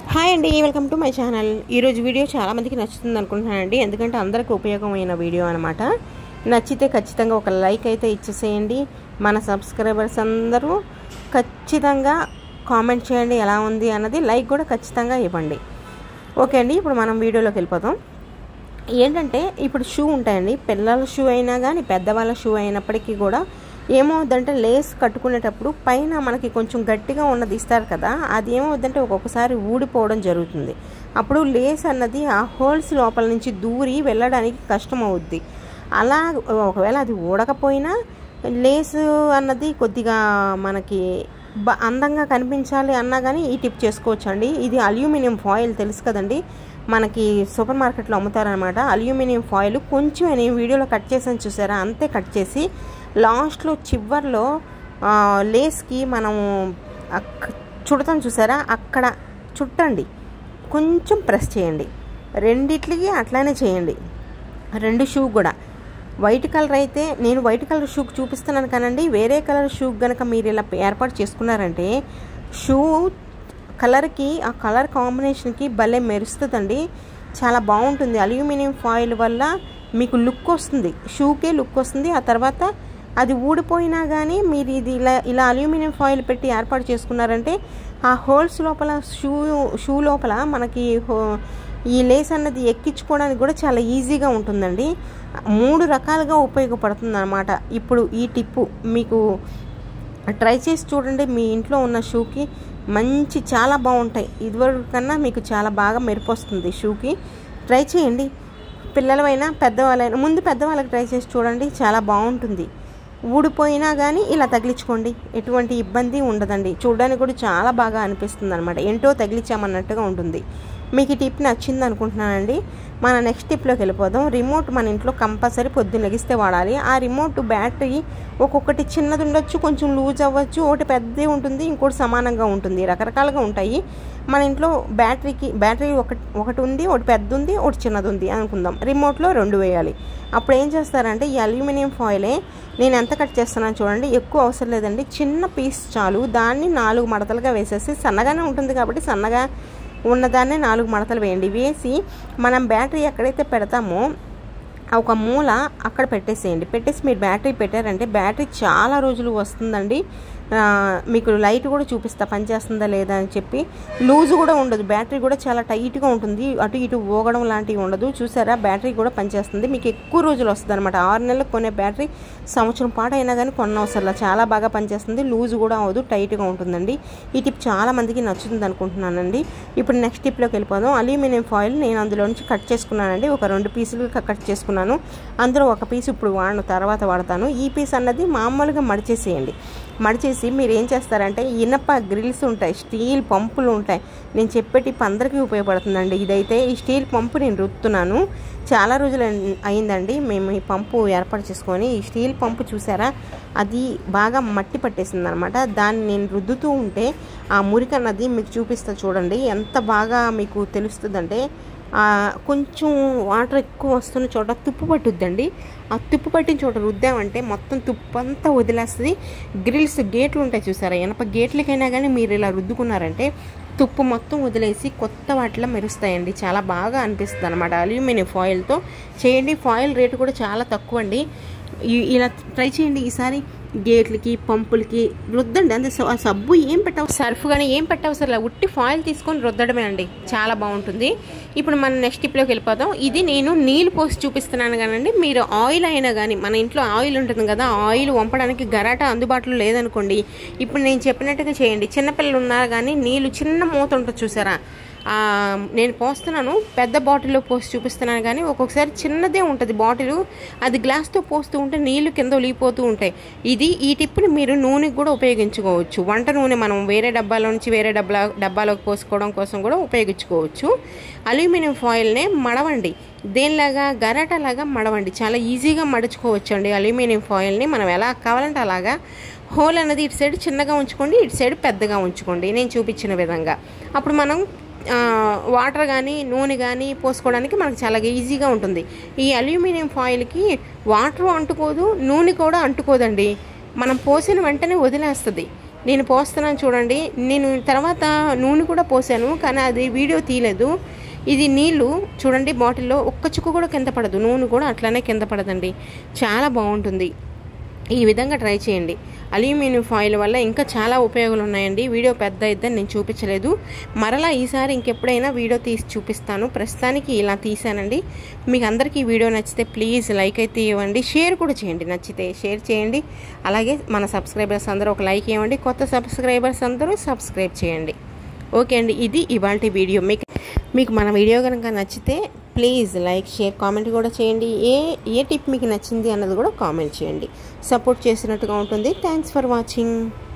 hi అండి welcome to my channel ఈరోజు video చాలామందికి నచ్చుతుంది అనుకుంటున్నానండి ఎందుకంటే అందరికీ ఉపయోగమైన వీడియో అనమాట నచ్చితే ఖచ్చితంగా ఒక లైక్ అయితే ఇచ్చేసేయండి మన సబ్స్క్రైబర్స్ అందరూ ఖచ్చితంగా కామెంట్ చేయండి ఎలా ఉంది అన్నది లైక్ కూడా ఖచ్చితంగా ఇవ్వండి ఓకే అండి ఇప్పుడు మనం వీడియోలోకి వెళ్ళిపోదాం ఏంటంటే ఇప్పుడు షూ ఉంటాయండి పిల్లల షూ అయినా కానీ పెద్దవాళ్ళ షూ అయినప్పటికీ కూడా ఏమవుద్దంటే లేస్ కట్టుకునేటప్పుడు పైన మనకి కొంచెం గట్టిగా ఉన్నది ఇస్తారు కదా అది ఏమవుద్దంటే ఒక్కొక్కసారి ఊడిపోవడం జరుగుతుంది అప్పుడు లేస్ అన్నది ఆ హోల్స్ లోపల నుంచి దూరి వెళ్ళడానికి కష్టం అవుద్ది అలా ఒకవేళ అది ఊడకపోయినా లేస్ అన్నది కొద్దిగా మనకి బ అందంగా కనిపించాలి అన్నా కానీ ఈ టిప్ చేసుకోవచ్చు అండి ఇది అల్యూమినియం ఫాయిల్ తెలుసు కదండి మనకి సూపర్ మార్కెట్లో అమ్ముతారనమాట అల్యూమినియం ఫాయిల్ కొంచెం నేను వీడియోలో కట్ చేసాను చూసారా అంతే కట్ చేసి లాస్ట్లో చివర్లో లేస్కి మనం చుడతాం చూసారా అక్కడ చుట్టండి కొంచెం ప్రెస్ చేయండి రెండిట్లకి అట్లానే చేయండి రెండు షూ కూడా వైట్ కలర్ అయితే నేను వైట్ కలర్ షూ చూపిస్తున్నాను కానండి వేరే కలర్ షూ కనుక మీరు ఇలా ఏర్పాటు చేసుకున్నారంటే షూ కలర్కి ఆ కలర్ కాంబినేషన్కి భలే మెరుస్తుందండి చాలా బాగుంటుంది అల్యూమినియం ఫాయిల్ వల్ల మీకు లుక్ వస్తుంది షూకే లుక్ వస్తుంది ఆ తర్వాత అది ఊడిపోయినా కానీ మీరు ఇది ఇలా ఇలా అల్యూమినియం ఫాయిల్ పెట్టి ఏర్పాటు చేసుకున్నారంటే ఆ హోల్స్ లోపల షూ షూ లోపల మనకి ఈ లేస్ అన్నది ఎక్కించుకోవడానికి కూడా చాలా ఈజీగా ఉంటుందండి మూడు రకాలుగా ఉపయోగపడుతుంది అనమాట ఇప్పుడు ఈ టిప్పు మీకు ట్రై చేసి చూడండి మీ ఇంట్లో ఉన్న షూకి మంచి చాలా బాగుంటాయి ఇదివరకు కన్నా మీకు చాలా బాగా మెరుపు వస్తుంది షూకి ట్రై చేయండి పిల్లలైనా పెద్దవాళ్ళైనా ముందు పెద్దవాళ్ళకి ట్రై చేసి చూడండి చాలా బాగుంటుంది ఊడిపోయినా కానీ ఇలా తగిలించుకోండి ఎటువంటి ఇబ్బంది ఉండదండి చూడడానికి కూడా చాలా బాగా అనిపిస్తుంది అనమాట ఏంటో తగిలించామన్నట్టుగా ఉంటుంది మీకు ఈ టిప్ నచ్చింది అనుకుంటున్నానండి మన నెక్స్ట్ టిప్లోకి వెళ్ళిపోదాం రిమోట్ మన ఇంట్లో కంపల్సరీ పొద్దున్న లెగిస్తే వాడాలి ఆ రిమోట్ బ్యాటరీ ఒక్కొక్కటి చిన్నది ఉండొచ్చు కొంచెం లూజ్ అవ్వచ్చు ఒకటి పెద్దది ఉంటుంది ఇంకోటి సమానంగా ఉంటుంది రకరకాలుగా ఉంటాయి మన ఇంట్లో బ్యాటరీకి బ్యాటరీ ఒకటి ఒకటి ఉంది ఒకటి పెద్ద ఉంది ఒకటి చిన్నది ఉంది అనుకుందాం రిమోట్లో రెండు వేయాలి అప్పుడు ఏం చేస్తారంటే ఈ అల్యూమినియం ఫాయిలే నేను ఎంత కట్ చేస్తున్నాను చూడండి ఎక్కువ అవసరం లేదండి చిన్న పీస్ చాలు దాన్ని నాలుగు మడతలుగా వేసేసి సన్నగానే ఉంటుంది కాబట్టి సన్నగా ఉన్నదాన్నే నాలుగు మడతలు వేయండి వేసి మనం బ్యాటరీ ఎక్కడైతే పెడతామో ఒక మూల అక్కడ పెట్టేసేయండి పెట్టేసి మీరు బ్యాటరీ పెట్టారంటే బ్యాటరీ చాలా రోజులు వస్తుందండి మీకు లైట్ కూడా చూపిస్తా పనిచేస్తుందా లేదా అని చెప్పి లూజ్ కూడా ఉండదు బ్యాటరీ కూడా చాలా టైట్గా ఉంటుంది అటు ఇటు ఊగడం లాంటివి ఉండదు చూసారా బ్యాటరీ కూడా పనిచేస్తుంది మీకు ఎక్కువ రోజులు వస్తుంది అనమాట ఆరు నెలలకు కొనే బ్యాటరీ సంవత్సరం పాటు అయినా కానీ కొన్న అవసరం చాలా బాగా పనిచేస్తుంది లూజ్ కూడా అవ్వదు టైట్గా ఉంటుందండి ఈ టిప్ చాలా మందికి నచ్చుతుంది అనుకుంటున్నానండి ఇప్పుడు నెక్స్ట్ టిప్లోకి వెళ్ళిపోదాం అల్యూమినియం ఫాయిల్ నేను అందులో నుంచి కట్ చేసుకున్నానండి ఒక రెండు పీసులుగా కట్ చేసుకున్నాను అందులో ఒక పీస్ ఇప్పుడు వాడిన తర్వాత వాడతాను ఈ పీస్ అన్నది మామూలుగా మడిచేసేయండి మడిచేసి మీరు ఏం చేస్తారంటే ఇనప గ్రిల్స్ ఉంటాయి స్టీల్ పంపులు ఉంటాయి నేను చెప్పే టిప్ అందరికీ ఉపయోగపడుతుందండి ఇదైతే ఈ స్టీల్ పంపు నేను రుత్తున్నాను చాలా రోజులు అయిందండి మేము ఈ పంపు ఏర్పాటు చేసుకొని ఈ స్టీల్ పంపు చూసారా అది బాగా మట్టి పట్టేసింది అనమాట దాన్ని నేను రుద్దుతూ ఉంటే ఆ మురికి అన్నది మీకు చూపిస్తా చూడండి ఎంత బాగా మీకు తెలుస్తుందంటే కొంచెం వాటర్ ఎక్కువ వస్తున్న చోట తుప్పు పట్టుద్దండి ఆ తుప్పు పట్టిన చోట రుద్దామంటే మొత్తం తుప్పు అంతా వదిలేస్తుంది గ్రిల్స్ గేట్లు ఉంటాయి చూసారా ఎనప గేట్లకైనా కానీ మీరు ఇలా రుద్దుకున్నారంటే తుప్పు మొత్తం వదిలేసి కొత్త వాటిలో మెరుస్తాయండి చాలా బాగా అనిపిస్తుంది అనమాట అల్యూమినియం ఫాయిల్తో చేయండి ఫాయిల్ రేటు కూడా చాలా తక్కువ అండి ఇలా ట్రై చేయండి ఈసారి గేట్లకి పంపులకి రుద్దండి అంతే సబ్బు ఏం పెట్టవు సర్ఫ్ కానీ ఏం పెట్టవసరం లేదు ఉట్టి ఫాయిల్ తీసుకొని రుద్దడమే అండి చాలా బాగుంటుంది ఇప్పుడు మనం నెక్స్ట్ టిప్లోకి వెళ్ళిపోదాం ఇది నేను నీళ్ళు పోసి చూపిస్తున్నాను కానండి మీరు ఆయిల్ అయినా కానీ మన ఇంట్లో ఆయిల్ ఉంటుంది కదా ఆయిల్ వంపడానికి గరాట అందుబాటులో లేదనుకోండి ఇప్పుడు నేను చెప్పినట్టుగా చేయండి చిన్నపిల్లలు ఉన్నారు కానీ నీళ్ళు చిన్న మూత ఉంటుంది చూసారా నేను పోస్తున్నాను పెద్ద బాటిల్లో పోసి చూపిస్తున్నాను కానీ ఒక్కొక్కసారి చిన్నదే ఉంటుంది బాటిల్ అది గ్లాస్తో పోస్తూ ఉంటే నీళ్లు కింద ఒలిగిపోతూ ఉంటాయి ఇది ఈ టిప్ని మీరు నూనెకి కూడా ఉపయోగించుకోవచ్చు వంట నూనె మనం వేరే డబ్బాలో నుంచి వేరే డబ్బా డబ్బాలోకి పోసుకోవడం కోసం కూడా ఉపయోగించుకోవచ్చు అల్యూమినియం ఫాయిల్నే మడవండి దేనిలాగా గరాటలాగా మడవండి చాలా ఈజీగా మడుచుకోవచ్చు అండి అల్యూమినియం ఫాయిల్ని మనం ఎలా కావాలంటే అలాగా హోల్ అనేది ఇటు సైడ్ చిన్నగా ఉంచుకోండి ఇటు సైడ్ పెద్దగా ఉంచుకోండి నేను చూపించిన విధంగా అప్పుడు మనం వాటర్ కానీ నూనె కానీ పోసుకోవడానికి మనకు చాలా ఈజీగా ఉంటుంది ఈ అల్యూమినియం ఫాయిల్కి వాటర్ అంటుకోదు నూనె కూడా అంటుకోదండి మనం పోసిన వెంటనే వదిలేస్తుంది నేను పోస్తున్నాను చూడండి నేను తర్వాత నూనె కూడా పోసాను కానీ అది వీడియో తీయలేదు ఇది నీళ్ళు చూడండి బాటిల్లో ఒక్క చుక్క కూడా కింద పడదు నూనె కూడా అట్లానే కింద పడదండి చాలా బాగుంటుంది ఈ విధంగా ట్రై చేయండి అల్యూమినియం ఫాయిల్ వల్ల ఇంకా చాలా ఉపయోగాలు ఉన్నాయండి వీడియో పెద్ద ఇద్దని నేను చూపించలేదు మరలా ఈసారి ఇంకెప్పుడైనా వీడియో తీసి చూపిస్తాను ప్రస్తుతానికి ఇలా తీసానండి మీకు అందరికీ ఈ వీడియో నచ్చితే ప్లీజ్ లైక్ అయితే ఇవ్వండి షేర్ కూడా చేయండి నచ్చితే షేర్ చేయండి అలాగే మన సబ్స్క్రైబర్స్ అందరూ ఒక లైక్ ఇవ్వండి కొత్త సబ్స్క్రైబర్స్ అందరూ సబ్స్క్రైబ్ చేయండి ఓకే అండి ఇది ఇవాళ వీడియో మీకు మీకు మన వీడియో కనుక నచ్చితే ప్లీజ్ లైక్ షేర్ కామెంట్ కూడా చేయండి ఏ ఏ టిప్ మీకు నచ్చింది అన్నది కూడా కామెంట్ చేయండి సపోర్ట్ చేసినట్టుగా ఉంటుంది థ్యాంక్స్ ఫర్ వాచింగ్